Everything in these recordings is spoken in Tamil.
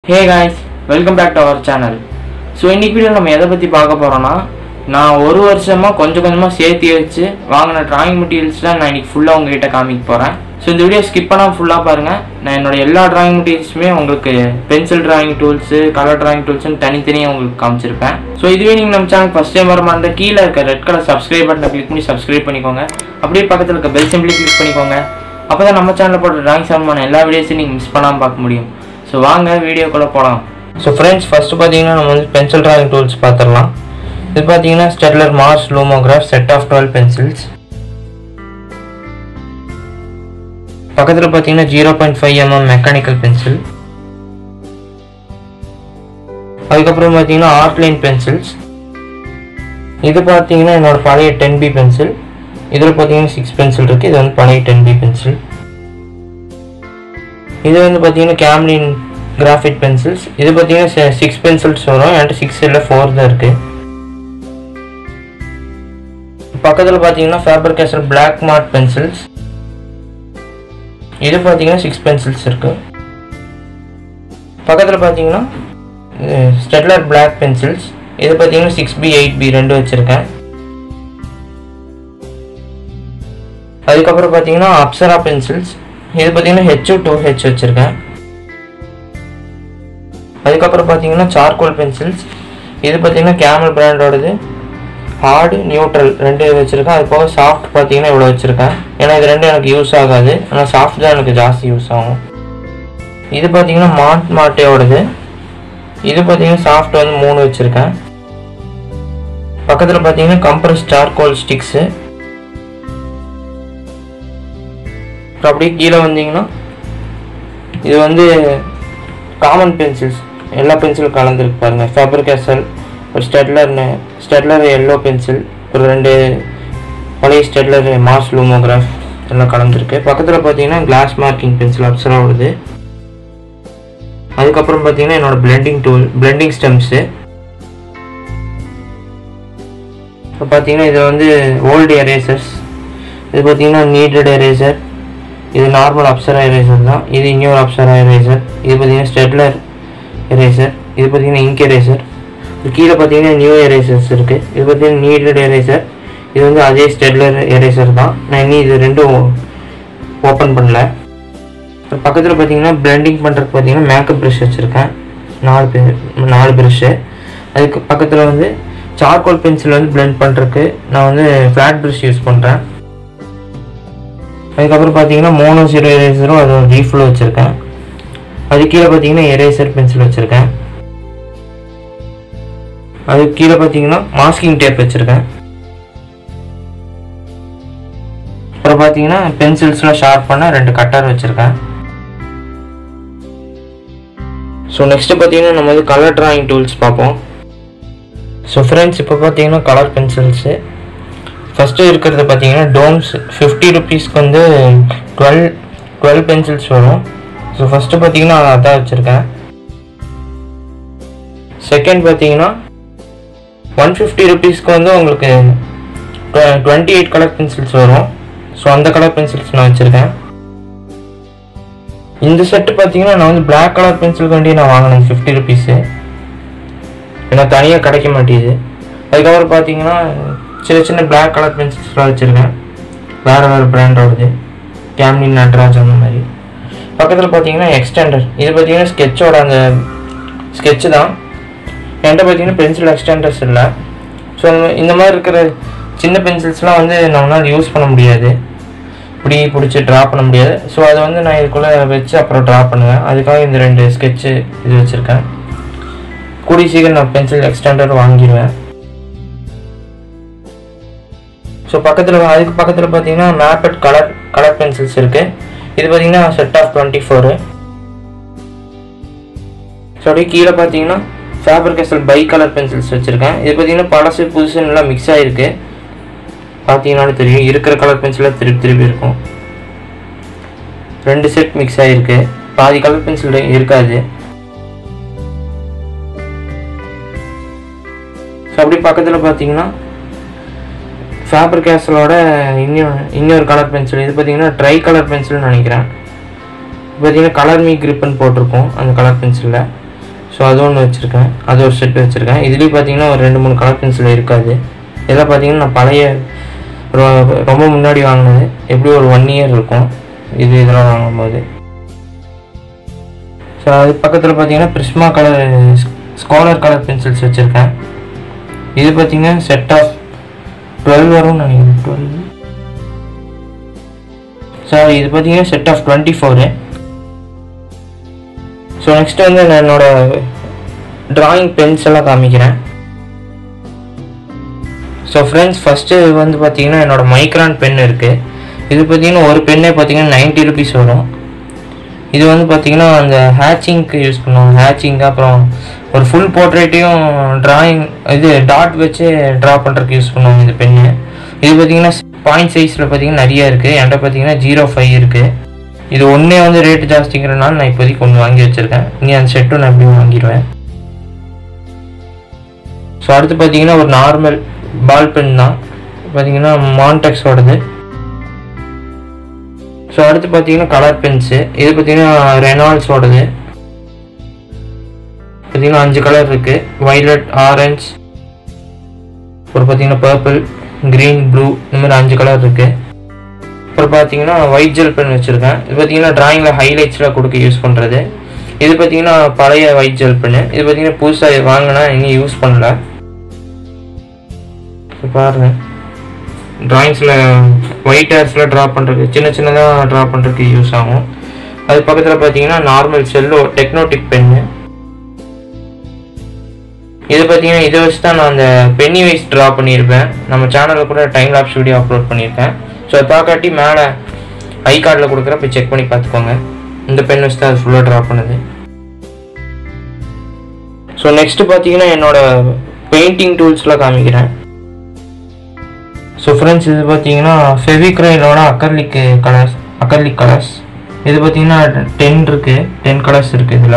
Hey guys welcome back to our channel so இன்னைக்கு வீடியோ நம்ம எதை பற்றி பார்க்க போகிறோன்னா நான் ஒரு வருஷமாக கொஞ்சம் கொஞ்சமாக சேர்த்து வச்சு வாங்கின டிராயிங் மெட்டீரியல்ஸ்லாம் நான் இன்னைக்கு ஃபுல்லாக உங்ககிட்ட காமிக்க போகிறேன் ஸோ இந்த வீடியோ ஸ்கிப் பண்ணால் ஃபுல்லாக பாருங்கள் நான் என்னோட எல்லா டிராயிங் மெட்டீரியல்ஸுமே உங்களுக்கு pencil drawing tools colour drawing டூல்ஸ்னு தனித்தனியாக உங்களுக்கு காமிச்சிருப்பேன் ஸோ இதுவே நீங்கள் நம்ம சேனல் ஃபஸ்ட் டைம் வர மாதிரி கீழே இருக்க ரெட் கலர் சப்ஸ்கிரைப் பட்டனை கிளிக் பண்ணி சப்ஸ்கிரைப் பண்ணிக்கோங்க அப்படியே பக்கத்தில் இருக்க பெல் சிம்பிளி கிளிக் பண்ணிக்கோங்க அப்போ தான் நம்ம சேனலில் போட்ட டிராயிங் சம்பந்தமான எல்லா வீடியோஸையும் நீங்கள் மிஸ் பண்ணாமல் பார்க்க முடியும் ஸோ வாங்க வீடியோக்குள்ளே போகலாம் ஸோ ஃப்ரெண்ட்ஸ் ஃபஸ்ட்டு பார்த்தீங்கன்னா நம்ம வந்து பென்சில் டிராயிங் டூல்ஸ் பார்த்துடலாம் இது பார்த்தீங்கன்னா Staedtler Mars Lumograph set of twelve pencils பக்கத்தில் பார்த்தீங்கன்னா zero point five mm mechanical pencil அதுக்கப்புறம் பார்த்தீங்கன்னா ஆர்ட்லைன் பென்சில்ஸ் இது பார்த்தீங்கன்னா என்னோட பழைய டென் பி பென்சில் இதில் பார்த்தீங்கன்னா சிக்ஸ் பென்சில் இருக்குது இது வந்து பழைய டென் பி பென்சில் இது வந்து பார்த்தீங்கன்னா கேம்லின் கிராஃபிட் பென்சில்ஸ் இது பார்த்தீங்கன்னா சிக்ஸ் பென்சில்ஸ் வரும் என்கிட்ட சிக்ஸ் இல்லை ஃபோர் தான் இருக்குது பக்கத்தில் பார்த்தீங்கன்னா ஃபேபர் கேசல் பிளாக் மார்ட் பென்சில்ஸ் இது பார்த்தீங்கன்னா சிக்ஸ் பென்சில்ஸ் இருக்குது பக்கத்தில் பார்த்தீங்கன்னா ஸ்டெட்லர் பிளாக் பென்சில்ஸ் இது பார்த்தீங்கன்னா சிக்ஸ் பி எயிட் பி ரெண்டு வச்சுருக்கேன் அதுக்கப்புறம் பார்த்தீங்கன்னா அப்சரா பென்சில்ஸ் இது பார்த்தீங்கன்னா ஹெச்ஓ டூ ஹெச் வச்சுருக்கேன் அதுக்கப்புறம் பார்த்தீங்கன்னா சார்கோல் பென்சில்ஸ் இது பார்த்தீங்கன்னா கேமல் பிராண்டோடது ஹார்டு நியூட்ரல் ரெண்டு வச்சுருக்கேன் அது போக சாஃப்ட் பார்த்தீங்கன்னா இவ்வளோ வச்சுருக்கேன் ஏன்னா இது ரெண்டும் எனக்கு யூஸ் ஆகாது ஆனால் சாஃப்ட் தான் எனக்கு ஜாஸ்தி யூஸ் ஆகும் இது பார்த்தீங்கன்னா மாட் மாட்டேயோடது இது பார்த்தீங்கன்னா சாஃப்ட் வந்து மூணு வச்சுருக்கேன் பக்கத்தில் பார்த்தீங்கன்னா கம்ப்ரஸ் சார்கோல் ஸ்டிக்ஸு அப்புறம் அப்படியே கீழே வந்தீங்கன்னா இது வந்து காமன் பென்சில்ஸ் எல்லா பென்சிலும் கலந்துருக்கு பாருங்கள் ஃபேபர் கேசல் ஒரு ஸ்டெட்லர்னு ஸ்டெட்லர் எல்லோ பென்சில் ஒரு ரெண்டு பழைய ஸ்டெட்லர் மாஸ் லூமோகிராஃப் எல்லாம் கலந்துருக்கு பக்கத்தில் பார்த்தீங்கன்னா கிளாஸ் மார்க்கிங் பென்சில் அப்சரா வருது அதுக்கப்புறம் பார்த்தீங்கன்னா என்னோட பிளெண்டிங் டூல் பிளெண்டிங் ஸ்டெம்ஸு இப்போ பார்த்தீங்கன்னா இது வந்து ஓல்டு எரேசர்ஸ் இது பார்த்தீங்கன்னா நீடட் எரேசர் இது நார்மல் அப்சரா எரேசர் தான் இது இன்னொரு அப்சரா எரேசர் இது பார்த்தீங்கன்னா ஸ்டெட்லர் எரேசர் இது பார்த்தீங்கன்னா இங்க் எரேசர் இது கீழே பார்த்தீங்கன்னா நியூ எரேசர்ஸ் இருக்குது இது பார்த்தீங்கன்னா நீடட் எரேசர் இது வந்து அதே ஸ்டெட்லர் எரேசர் தான் நான் இன்னும் இது ரெண்டும் ஓப்பன் பண்ணல அப்புறம் பக்கத்தில் பார்த்தீங்கன்னா பிளெண்டிங் பண்ணுறதுக்கு பார்த்தீங்கன்னா மேக்கப் ப்ரஷ் வச்சுருக்கேன் நாலு பேர் நாலு ப்ரஷ்ஷு அதுக்கு பக்கத்தில் வந்து சார்கோல் பென்சில் வந்து பிளெண்ட் பண்ணுறதுக்கு நான் வந்து ஃப்ளாட் ப்ரஷ் யூஸ் பண்ணுறேன் அதுக்கப்புறம் பார்த்தீங்கன்னா மோனோ ஜீரோ எரேசரும் அது ரீஃபில் வச்சுருக்கேன் அது கீழே பார்த்தீங்கன்னா எரேசர் பென்சில் வச்சுருக்கேன் அது கீழே பார்த்தீங்கன்னா மாஸ்கிங் டேப் வச்சுருக்கேன் அப்புறம் பார்த்தீங்கன்னா பென்சில்ஸ்லாம் ஷார்ப் பண்ண ரெண்டு கட்டர் வச்சுருக்கேன் ஸோ நெக்ஸ்ட்டு பார்த்தீங்கன்னா நம்ம வந்து கலர் ட்ராயிங் டூல்ஸ் பார்ப்போம் ஸோ ஃப்ரெண்ட்ஸ் இப்போ பார்த்தீங்கன்னா கலர் பென்சில்ஸு ஃபஸ்ட்டு இருக்கிறது பார்த்தீங்கன்னா டோம்ஸ் ஃபிஃப்டி ருபீஸ்க்கு வந்து டுவெல் டுவெல் பென்சில்ஸ் வரும் ஸோ ஃபஸ்ட்டு பார்த்தீங்கன்னா நான் அதான் வச்சுருக்கேன் செகண்ட் பார்த்தீங்கன்னா ஒன் ஃபிஃப்டி ருபீஸ்க்கு வந்து உங்களுக்கு டுவெண்ட்டி எயிட் கலர் பென்சில்ஸ் வரும் ஸோ அந்த கலர் பென்சில்ஸ் நான் வச்சுருக்கேன் இந்த செட்டு பார்த்தீங்கன்னா நான் வந்து பிளாக் கலர் பென்சில் வேண்டி நான் வாங்கினேன் ஃபிஃப்டி ருபீஸு ஏன்னா தனியாக கிடைக்க மாட்டேங்குது அதுக்கப்புறம் பார்த்தீங்கன்னா சின்ன சின்ன பிளாக் கலர் பென்சில்ஸ்லாம் வச்சுருக்கேன் வேறு வேறு பிராண்டோடது கேம்லின் நட்ராஜ் அந்த மாதிரி பக்கத்தில் பார்த்தீங்கன்னா எக்ஸ்டெண்டர் இது பார்த்தீங்கன்னா ஸ்கெட்சோட அந்த ஸ்கெட்சு தான் என்கிட்ட பார்த்தீங்கன்னா பென்சில் எக்ஸ்டெண்டர்ஸ் இல்லை ஸோ இந்த மாதிரி இருக்கிற சின்ன பென்சில்ஸ்லாம் வந்து நம்மளால் யூஸ் பண்ண முடியாது இப்படி பிடிச்சி ட்ரா பண்ண முடியாது ஸோ அதை வந்து நான் இதுக்குள்ளே வச்சு அப்புறம் ட்ரா பண்ணுவேன் அதுக்காக இந்த ரெண்டு ஸ்கெட்சு இது வச்சுருக்கேன் கூடிய சீக்கிரம் நான் பென்சில் எக்ஸ்டெண்டர் வாங்கிடுவேன் ஸோ பக்கத்தில் அதுக்கு பக்கத்தில் பார்த்தீங்கன்னா மேப்பட் கலர் கலர் பென்சில்ஸ் இருக்குது இது பார்த்தீங்கன்னா set of twenty four so அப்படியே கீழே பார்த்தீங்கன்னா ஃபேபர் கேசல் பை கலர் பென்சில்ஸ் வச்சுருக்கேன் இது பார்த்தீங்கன்னா பழசு புதுசு நல்லா மிக்ஸ் ஆகிருக்கு பார்த்தீங்கன்னாலும் தெரியும் இருக்கிற கலர் பென்சிலாக திருப்பி திருப்பி இருக்கும் ரெண்டு செட் மிக்ஸ் ஆகிருக்கு பாதி கலர் பென்சில் இருக்காது ஸோ அப்படி பக்கத்தில் பார்த்தீங்கன்னா ஃபேபர் கேசலோட இன்னொரு இன்னொரு கலர் பென்சில் இது பார்த்தீங்கன்னா ட்ரை கலர் பென்சில்னு நினைக்கிறேன் பார்த்தீங்கன்னா கலர் மீ கிரிப்புன்னு போட்டிருக்கோம் அந்த கலர் பென்சிலில் ஸோ அது ஒன்று வச்சுருக்கேன் அது ஒரு செட் வச்சுருக்கேன் இதுலேயும் பார்த்தீங்கன்னா ஒரு ரெண்டு மூணு கலர் பென்சில் இருக்காது இதெல்லாம் பார்த்தீங்கன்னா நான் பழைய ரொ- ரொம்ப முன்னாடி வாங்கினது எப்படி ஒரு ஒன் இயர் இருக்கும் இது இதெல்லாம் வாங்கும்போது ஸோ அது பக்கத்தில் பார்த்தீங்கன்னா Prisma colour scholar colour pencils வச்சுருக்கேன் இது பார்த்தீங்கன்னா செட் ஆஃப் டுவெல் வரும்னு நினைக்கிறேன் டுவெல் சார் இது பார்த்தீங்கன்னா set of twenty four so next வந்து நான் என்னோட டிராயிங் பென்ஸ் எல்லாம் காமிக்கிறேன் ஸோ ஃப்ரெண்ட்ஸ் ஃபஸ்ட்டு வந்து பார்த்தீங்கன்னா என்னோட மைக்ரான் பென் இருக்குது இது பார்த்தீங்கன்னா ஒரு பென்னே பார்த்தீங்கன்னா நைன்ட்டி ருபீஸ் வரும் இது வந்து பார்த்தீங்கன்னா அந்த ஹேச்சிங்க்கு யூஸ் பண்ணுவாங்க ஹேச்சிங் அப்புறம் ஒரு ஃபுல் போர்ட்ரேட்டையும் டிராயிங் இது டாட் வச்சு ட்ரா பண்ணுறதுக்கு யூஸ் பண்ணுவாங்க இந்த பென்னு இது பார்த்தீங்கன்னா பாயிண்ட் சைஸில் பார்த்தீங்கன்னா நிறைய இருக்குது என்கிட்ட பார்த்தீங்கன்னா ஜீரோ ஃபைவ் இருக்குது இது ஒன்றே வந்து ரேட்டு ஜாஸ்திங்கிறனால நான் இப்போதைக்கு ஒன்று வாங்கி வச்சுருக்கேன் இனி அந்த செட்டும் நான் எப்படியும் வாங்கிடுவேன் ஸோ அடுத்து பார்த்தீங்கன்னா ஒரு நார்மல் பால் பென் தான் பார்த்தீங்கன்னா மான்டெக்ஸோடது ஸோ அடுத்து பார்த்தீங்கன்னா கலர் பென்ஸு இது பார்த்தீங்கன்னா ரெனால்ட்ஸோடது பார்த்தீங்கன்னா அஞ்சு கலர் இருக்குது வைலட் ஆரஞ்ச் அப்புறம் பார்த்தீங்கன்னா பர்பிள் க்ரீன் ப்ளூ இந்த மாதிரி அஞ்சு கலர் இருக்குது அப்புறம் பார்த்தீங்கன்னா ஒயிட் ஜெல் பென் வச்சுருக்கேன் இது பார்த்தீங்கன்னா ட்ராயிங்கில் ஹைலைட்ஸ்லாம் கொடுக்க யூஸ் பண்ணுறது இது பார்த்தீங்கன்னா பழைய ஒயிட் ஜெல் பென்னு இது பார்த்தீங்கன்னா புதுசாக வாங்கினா இன்னும் யூஸ் பண்ணல இப்போ பாருங்க ட்ராயிங்ஸில் ஒயிட் ஹேர்ஸில் ட்ரா பண்ணுறதுக்கு சின்ன சின்னதாக ட்ரா பண்ணுறதுக்கு யூஸ் ஆகும் அது பக்கத்தில் பார்த்தீங்கன்னா நார்மல் செல்லோ டெக்னோடிக் பென்னு இது பார்த்தீங்கன்னா இதை வச்சு தான் நான் அந்த பென்னி வைஸ் ட்ரா பண்ணியிருப்பேன் நம்ம சேனலில் கூட டைம் லாப்ஸ் வீடியோ அப்லோட் பண்ணியிருக்கேன் ஸோ அதை பார்க்காட்டி மேலே ஐ கார்டில் கொடுக்குற போய் செக் பண்ணி பார்த்துக்கோங்க இந்த பென் வச்சு தான் அது ஃபுல்லாக ட்ரா பண்ணுது ஸோ நெக்ஸ்ட் பார்த்தீங்கன்னா என்னோட பெயிண்டிங் டூல்ஸ்லாம் காமிக்கிறேன் ஸோ ஃப்ரெண்ட்ஸ் இது பார்த்தீங்கன்னா ஃபெவிக்ரைலோட அக்கர்லிக் கலர்ஸ் அக்கர்லிக் கலர்ஸ் இது பார்த்தீங்கன்னா டென் இருக்குது டென் கலர்ஸ் இருக்குது இதில்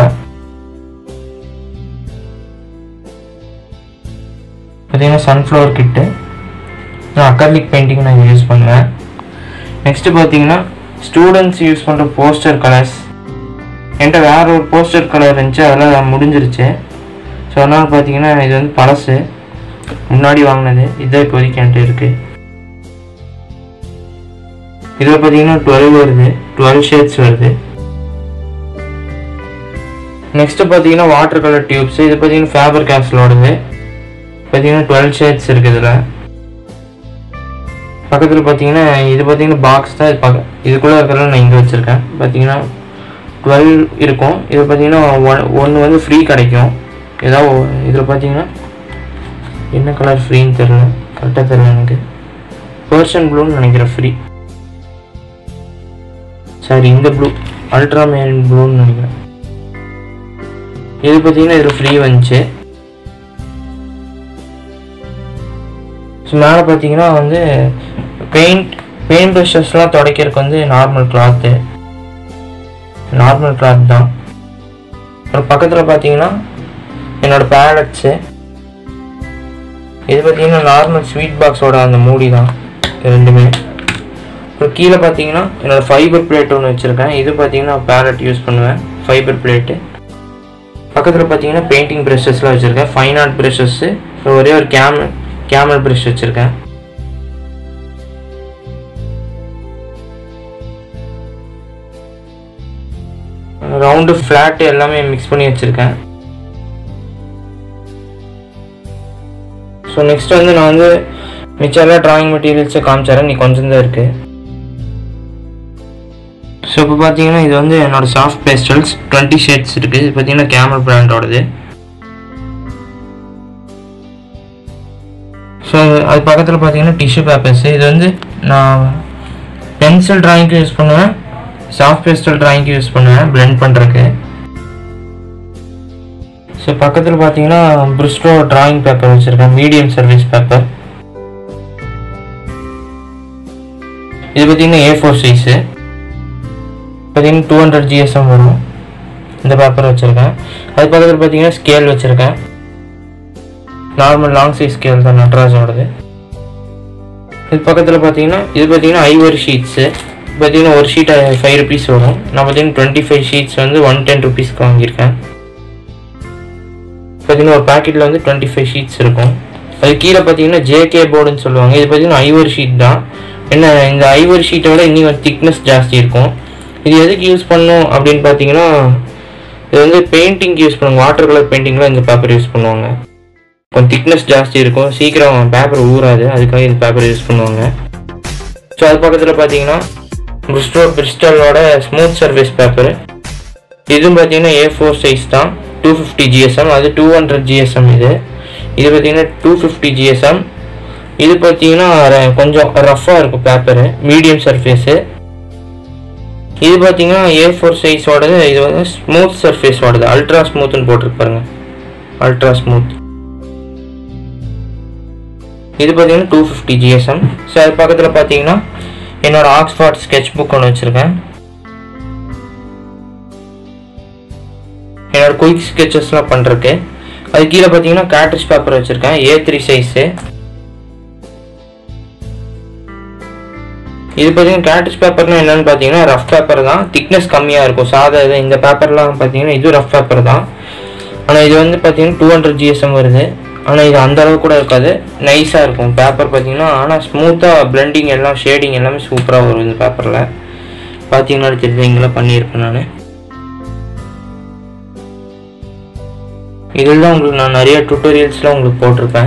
பார்த்தீங்கன்னா சன்ஃப்ளவர் கிட்டு நான் அக்கர்லிக் பெயிண்டிங் நான் யூஸ் பண்ணுவேன் நெக்ஸ்ட்டு பார்த்தீங்கன்னா ஸ்டூடெண்ட்ஸ் யூஸ் பண்ணுற போஸ்டர் கலர்ஸ் என்கிட்ட வேற ஒரு போஸ்டர் கலர் இருந்துச்சு அதெல்லாம் முடிஞ்சிருச்சு ஸோ அதனால் பார்த்தீங்கன்னா இது வந்து பழசு முன்னாடி வாங்கினது இதான் இப்போதைக்கு என்கிட்ட இருக்குது இதில் பார்த்தீங்கன்னா டுவெல் வருது டுவெல் ஷேட்ஸ் வருது நெக்ஸ்ட்டு பார்த்தீங்கன்னா வாட்டர் கலர் டியூப்ஸ் இது பார்த்தீங்கன்னா ஃபேபர் கேப்ஸிலோடது பார்த்தீங்கன்னா டுவெல் ஷேட்ஸ் இருக்குது இதில் பக்கத்தில் பார்த்தீங்கன்னா இது பார்த்தீங்கன்னா பாக்ஸ் தான் இது பார்க்க இதுக்குள்ளே இருக்கிறத நான் இங்கே வச்சுருக்கேன் பார்த்தீங்கன்னா டுவெல் இருக்கும் இது பார்த்தீங்கன்னா ஒன் ஒன்று வந்து ஃப்ரீ கிடைக்கும் ஏதாவது இதில் பார்த்தீங்கன்னா என்ன கலர் ஃப்ரீன்னு தெரில கரெக்டாக தெரில எனக்கு பர்சன் ப்ளூன்னு நினைக்கிறேன் ஃப்ரீ சாரி இந்த ப்ளூ அல்ட்ரா மேரின் ப்ளூன்னு நினைக்கிறேன் இது பார்த்தீங்கன்னா இதில் ஃப்ரீ வந்துச்சு ஸோ மேலே பார்த்தீங்கன்னா வந்து பெயிண்ட் பெயிண்ட் ப்ரஷஸ்லாம் துடைக்கிறதுக்கு வந்து நார்மல் கிளாத்து நார்மல் கிளாத் தான் அப்புறம் பக்கத்தில் பார்த்தீங்கன்னா என்னோட பேலட்ஸு இது பார்த்தீங்கன்னா நார்மல் ஸ்வீட் பாக்ஸோட அந்த மூடி தான் இது ரெண்டுமே அப்புறம் கீழே பார்த்தீங்கன்னா என்னோட ஃபைபர் பிளேட் ஒன்று வச்சுருக்கேன் இது பார்த்தீங்கன்னா பேலட் யூஸ் பண்ணுவேன் ஃபைபர் பிளேட்டு பக்கத்தில் பார்த்தீங்கன்னா பெயிண்டிங் ப்ரெஷஸ்லாம் வச்சுருக்கேன் ஃபைன் ஆர்ட் ப்ரெஷஸ்ஸு ஒரே ஒரு கேமல் கேமல் ப்ரெஷ் வச்சுருக்கேன் ரவுண்டு ஃப்ளாட்டு எல்லாமே மிக்ஸ் பண்ணி வச்சுருக்கேன் ஸோ நெக்ஸ்ட் வந்து நான் வந்து மிச்சம் எல்லா ட்ராயிங் மெட்டீரியல்ஸை காமிச்சாரேன் நீ கொஞ்சம் தான் இருக்குது ஸோ இப்போ பார்த்தீங்கன்னா இது வந்து என்னோட சாஃப்ட் பேஸ்டல்ஸ் டுவெண்ட்டி ஷேட்ஸ் இருக்குது இது பார்த்தீங்கன்னா கேமல் பிராண்டோடது ஸோ அது பக்கத்தில் பார்த்தீங்கன்னா டிஷ்யூ பேப்பர்ஸ் இது வந்து நான் பென்சில் ட்ராயிங்க்கு யூஸ் பண்ணுவேன் சாஃப்ட் பேஸ்டல் ட்ராயிங்க்கு யூஸ் பண்ணுவேன் blend பண்ணுறக்கு ஸோ பக்கத்தில் பார்த்தீங்கன்னா பிரிஸ்டோ டிராயிங் பேப்பர் வச்சுருக்கேன் மீடியம் சர்வீஸ் பேப்பர் இது பார்த்தீங்கன்னா ஏ ஃபோர் சைஸு பார்த்தீங்கன்னா டூ ஹண்ட்ரட் ஜிஎஸ்எம் வரும் இந்த பேப்பர் வச்சுருக்கேன் அது பக்கத்தில் பார்த்தீங்கன்னா ஸ்கேல் வச்சுருக்கேன் நார்மல் லாங் சைஸ் ஸ்கேல் தான் நட்ராஜோடது இது பக்கத்தில் பார்த்தீங்கன்னா இது பார்த்தீங்கன்னா ஐவரி ஷீட்ஸு பார்த்தீங்கன்னா ஒரு ஷீட் ஃபைவ் ருபீஸ் வரும் நான் பார்த்தீங்கன்னா டுவெண்ட்டி ஃபைவ் ஷீட்ஸ் வந்து ஒன் டென் ருபீஸ்க்கு வாங்கியிருக்கேன் பார்த்தீங்கன்னா ஒரு பேக்கெட்டில் வந்து டுவெண்ட்டி ஃபைவ் ஷீட்ஸ் இருக்கும் அது கீழே பார்த்தீங்கன்னா ஜேகே போர்டுன்னு சொல்லுவாங்க இது பார்த்தீங்கன்னா ஐவர் ஷீட் தான் என்ன இந்த ஐவர் ஷீட்டை விட இன்னும் திக்னஸ் ஜாஸ்தி இருக்கும் இது எதுக்கு யூஸ் பண்ணும் அப்படின்னு பார்த்தீங்கன்னா இது வந்து பெயிண்டிங் யூஸ் பண்ணுவாங்க வாட்டர் கலர் பெயிண்டிங்கில் இந்த பேப்பர் யூஸ் பண்ணுவாங்க கொஞ்சம் திக்னஸ் ஜாஸ்தி இருக்கும் சீக்கிரம் பேப்பர் ஊறாது அதுக்காக இந்த பேப்பர் யூஸ் பண்ணுவாங்க ஸோ அது பக்கத்தில் பார்த்தீங்கன்னா பிரிஸ்டோ பிரிஸ்டலோட ஸ்மூத் சர்ஃபேஸ் பேப்பர் இதுவும் பார்த்தீங்கன்னா ஏ ஃபோர் சைஸ் தான் டூ ஃபிஃப்டி ஜிஎஸ்எம் அது டூ ஹண்ட்ரட் ஜிஎஸ்எம் இது இது பார்த்தீங்கன்னா டூ ஃபிஃப்டி ஜிஎஸ்எம் இது பார்த்தீங்கன்னா ர- கொஞ்சம் ரஃப்பாக இருக்கும் பேப்பரு மீடியம் சர்ஃபேஸு இது பார்த்தீங்கன்னா ஏ ஃபோர் சைஸோடது இது வந்து ஸ்மூத் சர்ஃபேஸோடது அல்ட்ரா ஸ்மூத்னு போட்டிருப்பாருங்க அல்ட்ரா ஸ்மூத் இது பார்த்தீங்கன்னா டூ ஃபிஃப்டி ஜிஎஸ்எம் ஸோ அது பக்கத்தில் பார்த்தீங்கன்னா என்னோட ஆக்ஸ்ஃபோர்ட் ஸ்கெட்ச் புக் ஒன்று வச்சுருக்கேன் என்னோட குயிக் ஸ்கெச்சஸ்லாம் பண்ணுறக்கு அது கீழே பார்த்தீங்கன்னா கேட்ரிஸ் பேப்பர் வச்சுருக்கேன் ஏ த்ரீ சைஸு இது பார்த்தீங்கன்னா கேட்ரிஸ் பேப்பர்னா என்னன்னு பார்த்தீங்கன்னா ரஃப் பேப்பர் தான் திக்னஸ் கம்மியாக இருக்கும் சாதா இது இந்த பேப்பர்லாம் பார்த்தீங்கன்னா இது ரஃப் பேப்பர் தான் ஆனால் இது வந்து பார்த்தீங்கன்னா டூ ஹண்ட்ரட் ஜிஎஸ்எம் வருது ஆனால் இது அந்த அளவு கூட இருக்காது நைஸாக இருக்கும் பேப்பர் பார்த்தீங்கன்னா ஆனால் ஸ்மூத்தாக பிளெண்டிங் எல்லாம் ஷேடிங் எல்லாமே சூப்பராக வரும் இந்த பேப்பரில் பார்த்தீங்கன்னா தெரியுது இங்கெல்லாம் பண்ணியிருப்பேன் நான் இதில் தான் உங்களுக்கு நான் நிறைய டுட்டோரியல்ஸ்லாம் உங்களுக்கு போட்டிருப்பேன்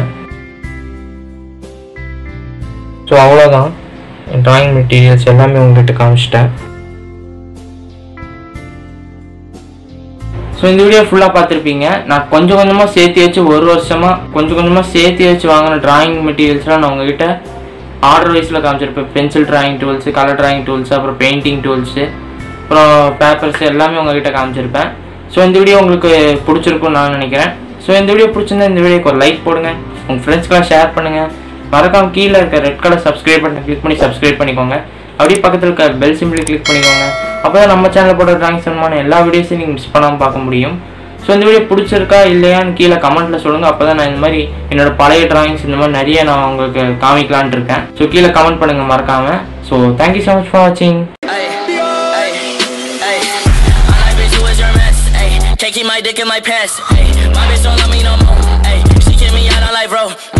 ஸோ அவ்வளோதான் ட்ராயிங் மெட்டீரியல்ஸ் எல்லாமே உங்கள்கிட்ட காமிச்சிட்டேன் ஸோ இந்த வீடியோ ஃபுல்லாக பார்த்துருப்பீங்க நான் கொஞ்சம் கொஞ்சமாக சேர்த்து வச்சு ஒரு வருஷமாக கொஞ்சம் கொஞ்சமாக சேர்த்து வச்சு வாங்கின டிராயிங் மெட்டீரியல்ஸ்லாம் நான் உங்ககிட்ட ஆர்டர் வைஸில் காமிச்சிருப்பேன் pencil drawing tools colour drawing tools அப்புறம் பெயிண்டிங் டூல்ஸு அப்புறம் பேப்பர்ஸ் எல்லாமே உங்ககிட்ட காமிச்சிருப்பேன் ஸோ இந்த வீடியோ உங்களுக்கு பிடிச்சிருக்கும்னு நான் நினைக்கிறேன் ஸோ இந்த வீடியோ பிடிச்சிருந்தா இந்த வீடியோக்கு ஒரு லைக் போடுங்க உங்கள் ஃப்ரெண்ட்ஸ்க்கெலாம் ஷேர் பண்ணுங்கள் மறக்காம கீழே இருக்க ரெட் கலர் சப்ஸ்கிரைப் பண்ண கிளிக் பண்ணி சப்ஸ்கிரைப் பண்ணிக்கோங்க அப்படியே பக்கத்தில் இருக்க பெல் சிம்பிளி கிளிக் பண்ணிக்கோங்க அப்போ தான் நம்ம சேனலில் போட டிராயிங் சம்பந்தமான எல்லா வீடியோஸையும் நீங்கள் மிஸ் பண்ணாமல் பார்க்க முடியும் ஸோ இந்த வீடியோ பிடிச்சிருக்கா இல்லையான்னு கீழே கமெண்ட்டில் சொல்லுங்கள் அப்போ தான் நான் இந்த மாதிரி என்னோட பழைய டிராயிங்ஸ் இந்த மாதிரி நிறைய நான் உங்களுக்கு காமிக்கலான்ட்டு இருக்கேன் ஸோ கீழே கமெண்ட் பண்ணுங்கள் மறக்காமல் so thank you so much for வாட்சிங் Ay, ay, ay. I like bitch, you was your mess. Ay, can't keep my dick in my pants. Ay, my bitch don't love me no more. Ay, she kick me out on life, bro.